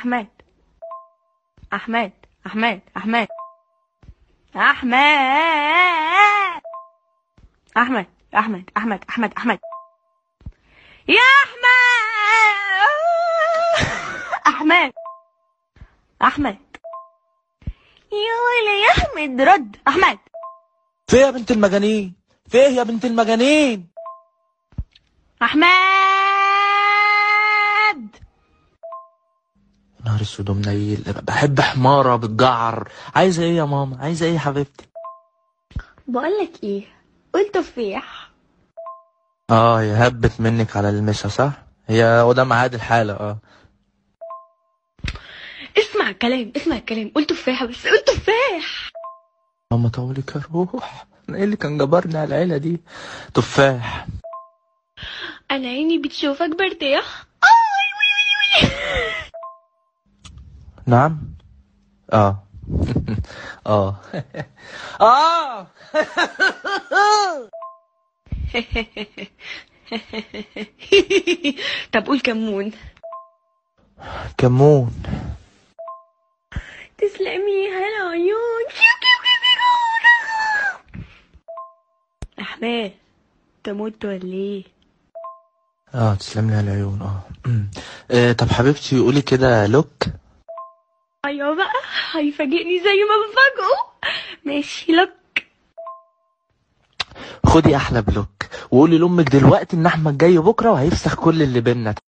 احمد احمد احمد احمد احمد احمد احمد احمد احمد احمد يا احمد احمد احمد يا ولا يا احمد رد احمد في يا بنت المجانين في يا بنت المجانين احمد نهار اسود ومنيل بحب حمارة بتجعر عايزة ايه يا ماما عايزة ايه يا حبيبتي بقولك ايه قول تفاح اه يا هبت منك على المسا صح هي وده ميعاد الحالة اه اسمع الكلام اسمع الكلام قول تفاح بس قول تفاح ماما طولك يا روح انا ايه اللي كان جبرني على العيلة دي تفاح انا عيني بتشوفك برتاح آي وي وي وي. نعم اه اه اه طب قول كمون كمون تسلمي هلا عيون كيو كيو كيو كيو. احمد تموت ولا ايه اه تسلم لي العيون اه آه، طب حبيبتي قولي كده لوك ايوه بقى هيفاجئني زي ما بفاجئه ماشي لك خدي احلى بلوك وقولي لامك دلوقتي ان احمد جاي بكره وهيفسخ كل اللي بينا